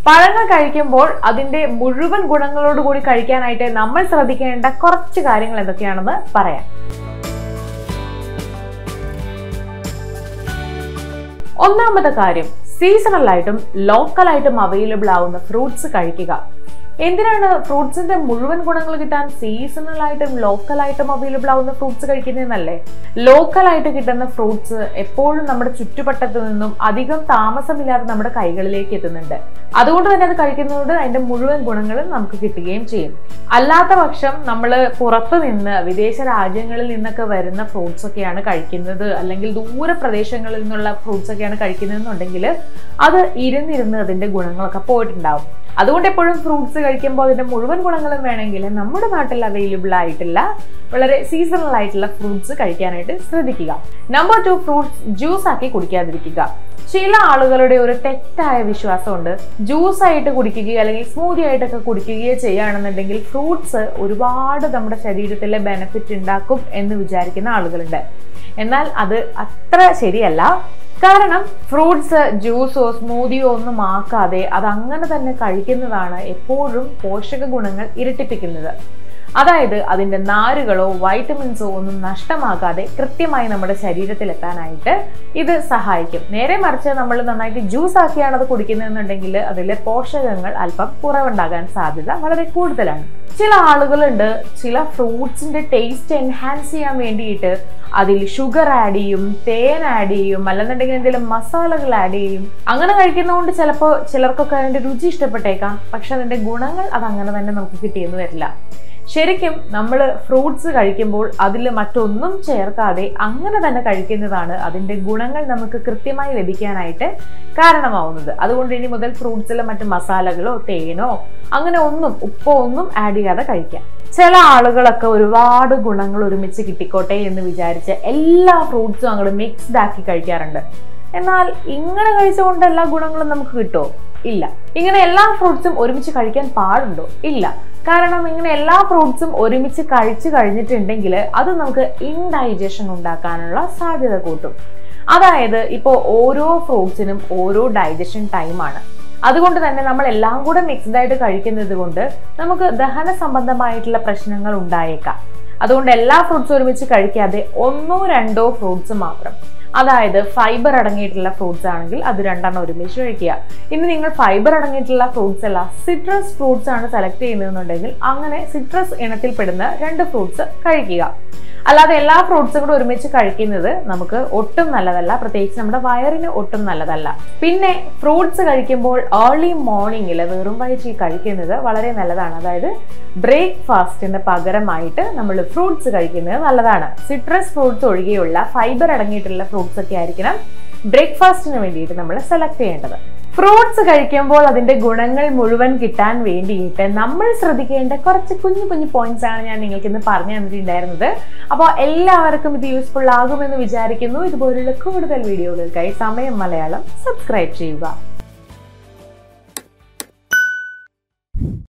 പഴങ്ങൾ കഴിക്കുമ്പോൾ അതിന്റെ മുഴുവൻ ഗുണങ്ങളോട് കൂടി കഴിക്കാനായിട്ട് നമ്മൾ ശ്രദ്ധിക്കേണ്ട കുറച്ച് കാര്യങ്ങൾ എന്തൊക്കെയാണെന്ന് പറയാം ഒന്നാമത്തെ കാര്യം സീസണലായിട്ടും ലോക്കലായിട്ടും അവൈലബിൾ ആവുന്ന ഫ്രൂട്ട്സ് കഴിക്കുക എന്തിനാണ് ഫ്രൂട്ട്സിന്റെ മുഴുവൻ ഗുണങ്ങൾ കിട്ടാൻ സീസണലായിട്ടും ലോക്കലായിട്ടും അവൈലബിൾ ആവുന്ന ഫ്രൂട്ട്സ് കഴിക്കുന്നതെന്നല്ലേ ലോക്കലായിട്ട് കിട്ടുന്ന ഫ്രൂട്ട്സ് എപ്പോഴും നമ്മുടെ ചുറ്റുവട്ടത്ത് നിന്നും അധികം താമസമില്ലാതെ നമ്മുടെ കൈകളിലേക്ക് എത്തുന്നുണ്ട് അതുകൊണ്ട് തന്നെ അത് കഴിക്കുന്നതുകൊണ്ട് അതിന്റെ മുഴുവൻ ഗുണങ്ങളും നമുക്ക് കിട്ടുകയും ചെയ്യും അല്ലാത്ത പക്ഷം നമ്മൾ പുറത്തു നിന്ന് വിദേശ രാജ്യങ്ങളിൽ നിന്നൊക്കെ വരുന്ന ഫ്രൂട്ട്സ് ഒക്കെയാണ് കഴിക്കുന്നത് അല്ലെങ്കിൽ ദൂര പ്രദേശങ്ങളിൽ നിന്നുള്ള ഫ്രൂട്ട്സ് ഒക്കെയാണ് കഴിക്കുന്നതെന്നുണ്ടെങ്കിൽ അത് ഇരുന്നിരുന്ന് അതിന്റെ ഗുണങ്ങളൊക്കെ പോയിട്ടുണ്ടാവും അതുകൊണ്ട് എപ്പോഴും ഫ്രൂട്ട്സ് കഴിക്കുമ്പോൾ അതിന്റെ മുഴുവൻ ഗുണങ്ങളും വേണമെങ്കിൽ നമ്മുടെ നാട്ടിൽ അവൈലബിൾ ആയിട്ടുള്ള വളരെ സീസണൽ ആയിട്ടുള്ള ഫ്രൂട്ട്സ് കഴിക്കാനായിട്ട് ശ്രദ്ധിക്കുക നമ്പർ ടു ഫ്രൂട്ട്സ് ജ്യൂസ് ആക്കി കുടിക്കാതിരിക്കുക ചില ആളുകളുടെ ഒരു തെറ്റായ വിശ്വാസമുണ്ട് ജ്യൂസ് ആയിട്ട് കുടിക്കുകയോ അല്ലെങ്കിൽ സ്മൂതി ആയിട്ടൊക്കെ കുടിക്കുകയോ ചെയ്യുകയാണെന്നുണ്ടെങ്കിൽ ഫ്രൂട്ട്സ് ഒരുപാട് നമ്മുടെ ശരീരത്തിലെ ബെനിഫിറ്റ് ഉണ്ടാക്കും എന്ന് വിചാരിക്കുന്ന ആളുകളുണ്ട് എന്നാൽ അത് അത്ര ശരിയല്ല കാരണം ഫ്രൂട്ട്സ് ജ്യൂസോ സ്മൂതിയോ ഒന്നും ആക്കാതെ അത് അങ്ങനെ തന്നെ കഴിക്കുന്നതാണ് എപ്പോഴും പോഷക ഗുണങ്ങൾ ഇരട്ടിപ്പിക്കുന്നത് അതായത് അതിന്റെ നാരുകളോ വൈറ്റമിൻസോ ഒന്നും നഷ്ടമാകാതെ കൃത്യമായി നമ്മുടെ ശരീരത്തിൽ എത്താനായിട്ട് ഇത് സഹായിക്കും നേരെ മറിച്ച് നമ്മൾ നന്നായിട്ട് ജ്യൂസ് ആക്കിയാണ് അത് കുടിക്കുന്നതെന്നുണ്ടെങ്കിൽ അതിലെ പോഷകങ്ങൾ അല്പം കുറവുണ്ടാകാൻ സാധ്യത വളരെ കൂടുതലാണ് ചില ആളുകളുണ്ട് ചില ഫ്രൂട്ട്സിന്റെ ടേസ്റ്റ് എൻഹാൻസ് ചെയ്യാൻ വേണ്ടിയിട്ട് അതിൽ ഷുഗർ ആഡ് ചെയ്യും തേൻ ആഡ് ചെയ്യും അല്ലെന്നുണ്ടെങ്കിൽ എന്തെങ്കിലും മസാലകൾ ആഡ് ചെയ്യും അങ്ങനെ കഴിക്കുന്നതുകൊണ്ട് ചിലപ്പോൾ ചിലർക്കൊക്കെ അതിന്റെ രുചി ഇഷ്ടപ്പെട്ടേക്കാം പക്ഷെ അതിന്റെ ഗുണങ്ങൾ അത് അങ്ങനെ തന്നെ നമുക്ക് കിട്ടിയെന്ന് വരില്ല ശരിക്കും നമ്മൾ ഫ്രൂട്ട്സ് കഴിക്കുമ്പോൾ അതിൽ മറ്റൊന്നും ചേർക്കാതെ അങ്ങനെ തന്നെ കഴിക്കുന്നതാണ് അതിൻ്റെ ഗുണങ്ങൾ നമുക്ക് കൃത്യമായി ലഭിക്കാനായിട്ട് കാരണമാവുന്നത് അതുകൊണ്ട് ഇനി മുതൽ ഫ്രൂട്ട്സിലെ മറ്റ് മസാലകളോ തേനോ അങ്ങനെ ഒന്നും ഉപ്പോ ഒന്നും ആഡ് ചെയ്യാതെ കഴിക്കാം ചില ആളുകളൊക്കെ ഒരുപാട് ഗുണങ്ങൾ ഒരുമിച്ച് കിട്ടിക്കോട്ടെ എന്ന് വിചാരിച്ച് എല്ലാ ഫ്രൂട്ട്സും അങ്ങോട്ട് മിക്സ്ഡ് ആക്കി കഴിക്കാറുണ്ട് എന്നാൽ ഇങ്ങനെ കഴിച്ചുകൊണ്ട് എല്ലാ ഗുണങ്ങളും നമുക്ക് കിട്ടുമോ ഇല്ല ഇങ്ങനെ എല്ലാ ഫ്രൂട്ട്സും ഒരുമിച്ച് കഴിക്കാൻ പാടുണ്ടോ ഇല്ല കാരണം ഇങ്ങനെ എല്ലാ ഫ്രൂട്ട്സും ഒരുമിച്ച് കഴിച്ചു കഴിഞ്ഞിട്ടുണ്ടെങ്കിൽ അത് നമുക്ക് ഇൻഡൈജഷൻ ഉണ്ടാക്കാനുള്ള സാധ്യത കൂട്ടും അതായത് ഇപ്പോൾ ഓരോ ഫ്രൂട്ട്സിനും ഓരോ ഡൈജഷൻ ടൈമാണ് അതുകൊണ്ട് തന്നെ നമ്മൾ എല്ലാം കൂടെ മിക്സ്ഡ് ആയിട്ട് കഴിക്കുന്നത് കൊണ്ട് നമുക്ക് ദഹന സംബന്ധമായിട്ടുള്ള പ്രശ്നങ്ങൾ ഉണ്ടായേക്കാം അതുകൊണ്ട് എല്ലാ ഫ്രൂട്ട്സും ഒരുമിച്ച് കഴിക്കാതെ ഒന്നോ രണ്ടോ ഫ്രൂട്ട്സ് മാത്രം അതായത് ഫൈബർ അടങ്ങിയിട്ടുള്ള ഫ്രൂട്ട്സ് ആണെങ്കിൽ അത് രണ്ടെണ്ണം ഒരുമിച്ച് കഴിക്കുക ഇനി നിങ്ങൾ ഫൈബർ അടങ്ങിയിട്ടുള്ള ഫ്രൂട്ട്സ് അല്ല സിട്രസ് ഫ്രൂട്ട്സ് ആണ് സെലക്ട് ചെയ്യുന്നതെന്നുണ്ടെങ്കിൽ അങ്ങനെ സിട്രസ് ഇനത്തിൽപ്പെടുന്ന രണ്ട് ഫ്രൂട്ട്സ് കഴിക്കുക അല്ലാതെ എല്ലാ ഫ്രൂട്ട്സും കൂടെ ഒരുമിച്ച് കഴിക്കുന്നത് നമുക്ക് ഒട്ടും നല്ലതല്ല പ്രത്യേകിച്ച് നമ്മുടെ വയറിന് ഒട്ടും നല്ലതല്ല പിന്നെ ഫ്രൂട്ട്സ് കഴിക്കുമ്പോൾ ഏർലി മോർണിംഗിൽ വെറും വയറ്റിൽ കഴിക്കുന്നത് വളരെ നല്ലതാണ് അതായത് ബ്രേക്ക്ഫാസ്റ്റിന് പകരമായിട്ട് നമ്മൾ ഫ്രൂട്ട്സ് കഴിക്കുന്നത് നല്ലതാണ് സിട്രസ് ഫ്രൂട്ട്സ് ഒഴികെയുള്ള ഫൈബർ അടങ്ങിയിട്ടുള്ള ഫ്രൂട്ട്സ് ഒക്കെ ആയിരിക്കണം ബ്രേക്ക്ഫാസ്റ്റിന് വേണ്ടിയിട്ട് നമ്മൾ സെലക്ട് ചെയ്യേണ്ടത് ഫ്രൂട്ട്സ് കഴിക്കുമ്പോൾ അതിന്റെ ഗുണങ്ങൾ മുഴുവൻ കിട്ടാൻ വേണ്ടിയിട്ട് നമ്മൾ ശ്രദ്ധിക്കേണ്ട കുറച്ച് കുഞ്ഞു കുഞ്ഞു പോയിന്റ്സ് ആണ് ഞാൻ നിങ്ങൾക്ക് ഇന്ന് പറഞ്ഞു തന്നിട്ടുണ്ടായിരുന്നത് അപ്പോൾ എല്ലാവർക്കും ഇത് യൂസ്ഫുൾ ആകുമെന്ന് വിചാരിക്കുന്നു ഇതുപോലുള്ള കൂടുതൽ വീഡിയോകൾക്കായി സമയം മലയാളം സബ്സ്ക്രൈബ് ചെയ്യുക